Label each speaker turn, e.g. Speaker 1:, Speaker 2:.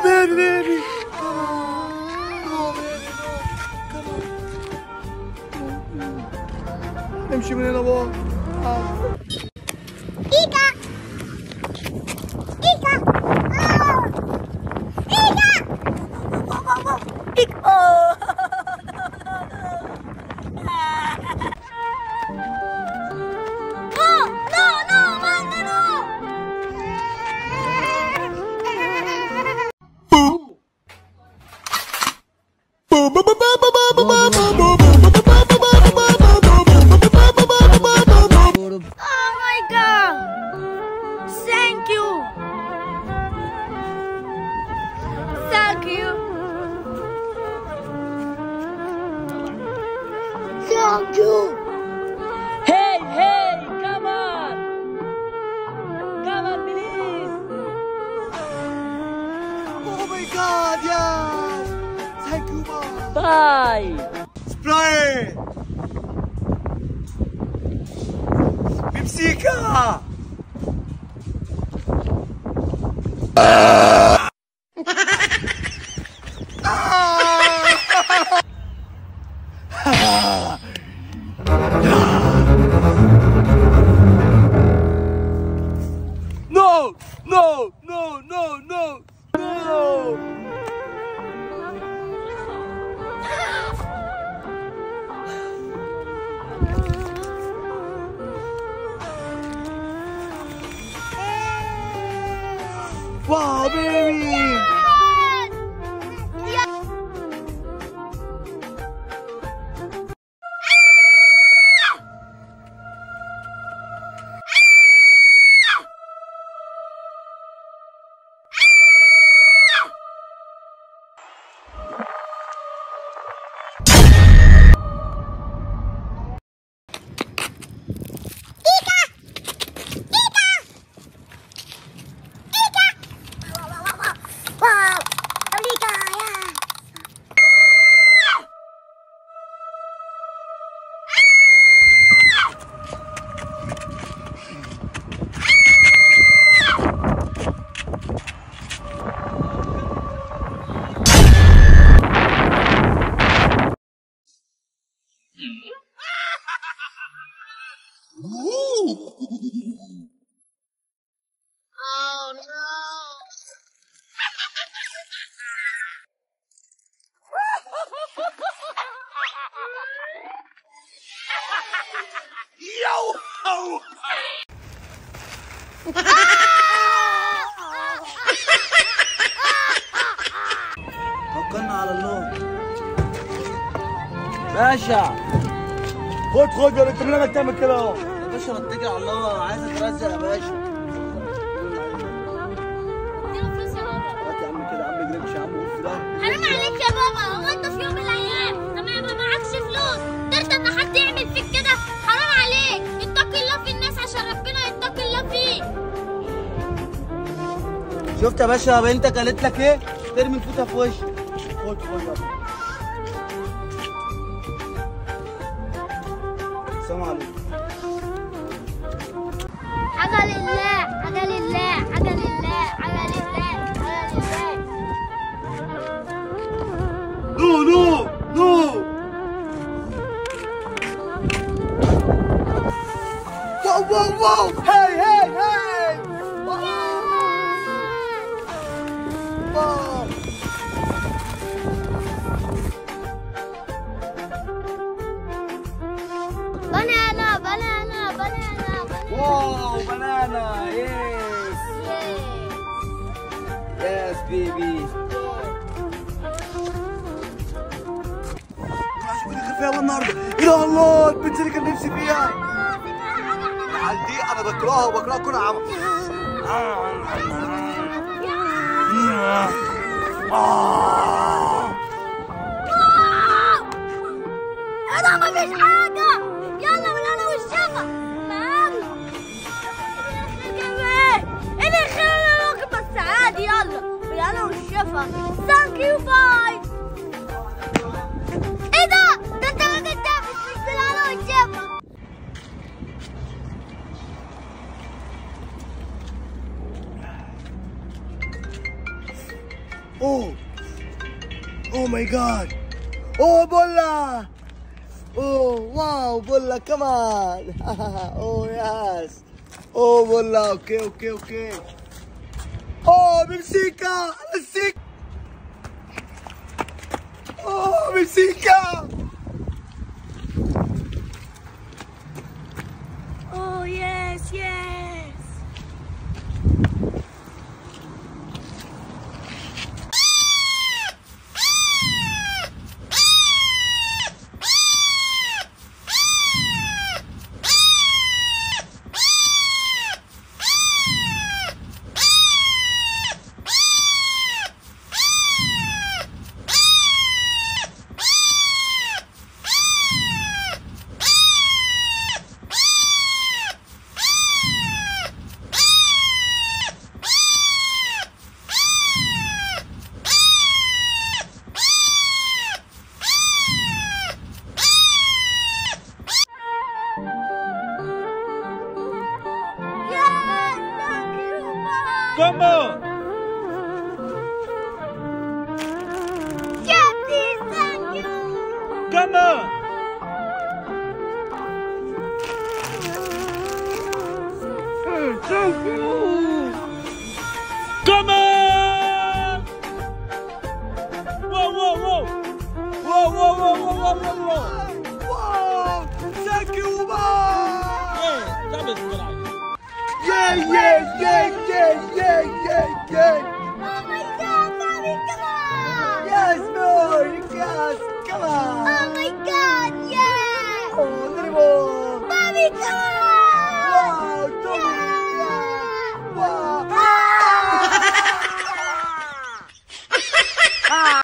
Speaker 1: baby, baby. Come on. No, baby, no. Come on. نمشي من هنا بابا. آه.
Speaker 2: إيكا إيكا آه. إيكا No, no, no, manda no. Oh my god! Thank you! Thank you! Thank you!
Speaker 3: Hey, hey, come on! Come on, please!
Speaker 1: Oh my God, yes. Thank you, mom.
Speaker 3: Bye!
Speaker 1: سبراي بيمسيكا No! No! No! No! No! No! Wow, baby!
Speaker 2: Wow! Oligaya! Oh no!
Speaker 1: توكلنا على الله
Speaker 3: باشا
Speaker 1: خد خد يا انت من لما تعمل كده اهو
Speaker 3: يا باشا اتكل على الله عايز اترزق يا باشا
Speaker 2: اديله فلوس يا بابا
Speaker 1: هات يا عم كده يا عم اجري امشي يا عم وقف ده
Speaker 2: حرام عليك يا بابا هو انت في يوم من الايام لما يبقى معكش فلوس ترضى ان حد يعمل فيك كده حرام عليك اتقي الله في الناس عشان ربنا يتقي الله فيك
Speaker 3: شفت يا باشا بنتك قالت لك ايه؟ ترمي الفوطه في وشك
Speaker 1: خد خد يلا السلام عليكم
Speaker 2: حاجه لله حاجه لله حاجه لله حاجه لله حاجه لله
Speaker 1: نو نو نو واو واو واو هاي هاي هاي واو واو
Speaker 2: بنانا بنانا بنانا بنانا
Speaker 1: واو بنانا يس يس بيبي شوف اللي فيها النهارده يا الله البنت اللي كان نفسي فيها العيال دي انا بكرهها وبكرهها كل عام
Speaker 2: انا ما فيش حاجة يلا من انا والشفا يلا ايه اللي خلينا ناخد بس عادي يلا من انا والشفا ثانك يو باي ايه ده ده انت ما كنتش مش من انا والشفا
Speaker 1: Oh. Oh my god. Oh, bola. Oh, wow, bola, come on. oh, yes. Oh, bola. Okay, okay, okay. Oh, Mexica. Mexica. Oh, Mexica.
Speaker 2: Oh, yes, yes. Yes, thank you, Mom.
Speaker 3: ¿Cómo?
Speaker 2: Yes, please, thank you.
Speaker 3: ¿Cómo?